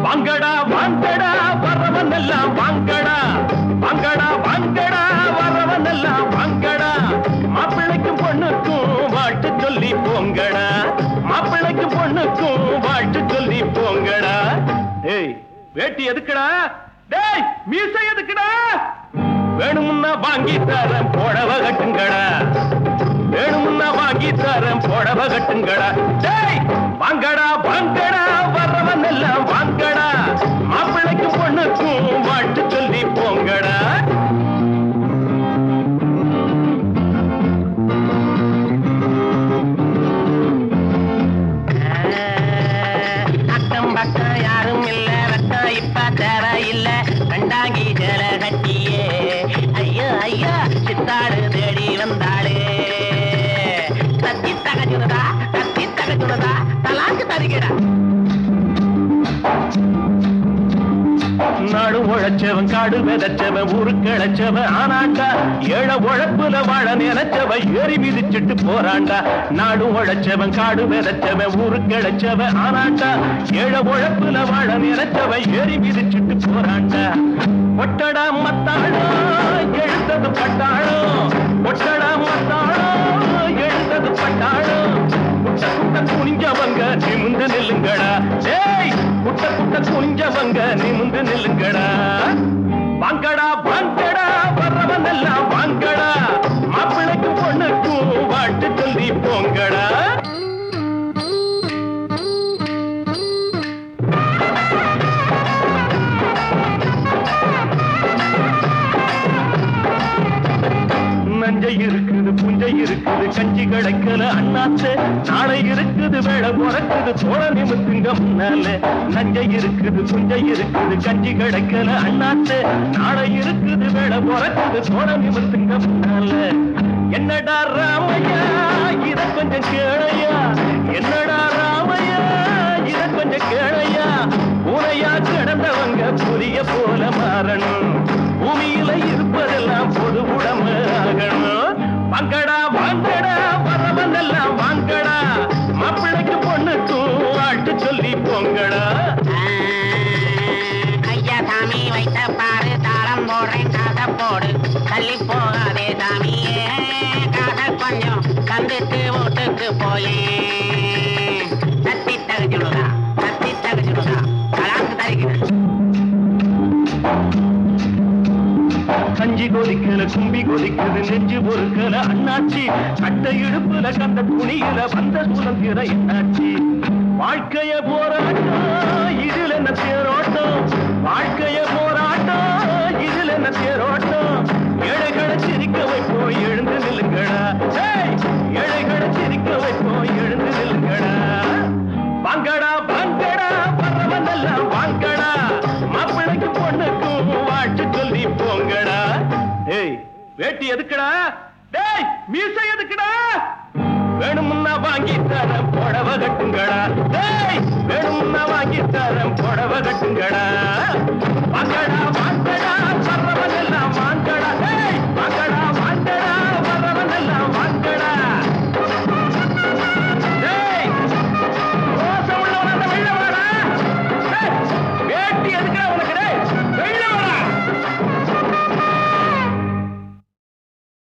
வாங்கடா வாங்கடா வரவன் எல்லாம் வாங்கடா வாங்கடா வாங்கடா வரவன் எல்லாம் வாங்கடா மாப்பிள்ளைக்கும் பொண்ணுக்கும் வாழ்த்து சொல்லி போங்கடா மாப்பிள்ளைக்கும் பொண்ணுக்கும் வாழ்த்து சொல்லி போங்கடா ஏய் வேட்டி எதுக்குடா டேய் மீசை எதுக்குடா வேணுமுன்னா வாங்கி தரேன் புடவ கட்டுங்கடா வேணுமுன்னா வாங்கி தரேன் புடவ கட்டுங்கடா டேய் வாங்கடா வாங்கடா வரவன் எல்லாம் வாங்கடா மாப்பிள்ளைக்கும் பொண்ணுக்கும் வாழ்த்து சொல்லி போங்கடா அக்கம் பக்கம் யாரும் இல்ல வெட்டம் இப்ப தேவையில்ல கண்டாங்கி ஜல கட்டியே ஐயோ ஐயோ சித்தாடு தேடி வந்தாளே தத்தி தகச்சுனதா தத்தி தகச்சுனதா தலாக்கு தருகிறா நாடு உழைச்சவன் காடு விதைச்சவன் ஊரு கிழச்சவன் ஆனாண்டா ஏழ உழைப்புல வாழ நினைச்சவன் ஏறி மிதிச்சிட்டு போறாண்டா நாடு உழைச்சவன் காடு விதைச்சவன் ஊரு கிழச்சவன் ஆனாண்டா ஏழ உழைப்புல வாழ நினைச்சவன் ஏறி மிதிச்சிட்டு போறாண்டா ஒட்டடா மத்தாளோ எழுந்தது பட்டாளோ ஒட்டடா மத்தாளோ எழுந்தது பட்டாளோ குட்ட குட்ட குனிஞ்சவங்க நிமிந்து நில்லுங்கடா ஏய் குட்ட குட்ட குனிஞ்சவங்க நிமிந்து நில்லுங்கடா வாங்கடா வாங்கடா வர்றவன் எல்லாம் வாங்கடா மாப்பிள்ளைக்கும் பொண்ணுக்கும் வாழ்த்து சொல்லி போங்கடா நஞ்சை இருக்குது புஞ்சை இருக்குது கஞ்சி கிடைக்கல அண்ணாத்து நாளை இருக்குது வேலை பிறக்குது தோழ நிமித்துங்க முன்னால நஞ்சை இருக்குது புஞ்சை இருக்குது கஞ்சி கிடைக்கல அண்ணாத்து நாளை இருக்குது வேலை பிறக்குது தோழ நிமித்துங்க முன்னால என்னடா ராமையா இத கொஞ்சம் கேளையா என்னடா ராமையா இத கொஞ்சம் கேளையா பூனையா கிடந்தவங்க புரிய போல மாறணும் பூமியில இருப்பதெல்லாம் பொது உடம்பு ஆகணும் வாங்கடா வாங்கடா வரவன் எல்லாம் வாங்கடா மாப்பிள்ளைக்கு பொண்ணுக்கும் வாழ்த்து சொல்லி போங்கடா ஐயா சாமி வைத்த பாரு தாளம் போடுறேன் காசை போடு தள்ளி போகாதே சாமியே காசை கொஞ்சம் தந்துட்டு வீட்டுக்கு போயே தத்தி தகச்சுடுதா தத்தி தகச்சுடுதா கலாக்கு தருகிறேன் கஞ்சி கொதிக்கல கும்பி கொதிக்குது நெஞ்சு பொறுக்கல அண்ணாச்சி கட்ட இடுப்புல கந்த துணியில வந்த சுதந்திரம் என்னாச்சி வாழ்க்கைய போராட்டம் இதில் என்ன தேரோட்டம் வாழ்க்கைய போராட்டம் இதில் என்ன தேரோட்டம் ஏழைகளை சிரிக்க வைப்போம் எழுந்து நில்லுங்கடா ஏய், ஏழைகளை சிரிக்க வைப்போம் எழுந்து நில்லுங்கடா வாங்கடா வாங்கடா வரவன் எல்லாம் வாங்கடா மாப்பிள்ளைக்கு பொண்ணுக்கும் வாழ்த்து சொல்லி போங்கடா ஏய் வேட்டி எதுக்குடா டேய் மீசை எதுக்குடா வேணுமுன்னா வாங்கி தரேன் புடவ கட்டுங்கடா டேய் வேணுமுன்னா வாங்கி தரேன் புடவ கட்டுங்கடா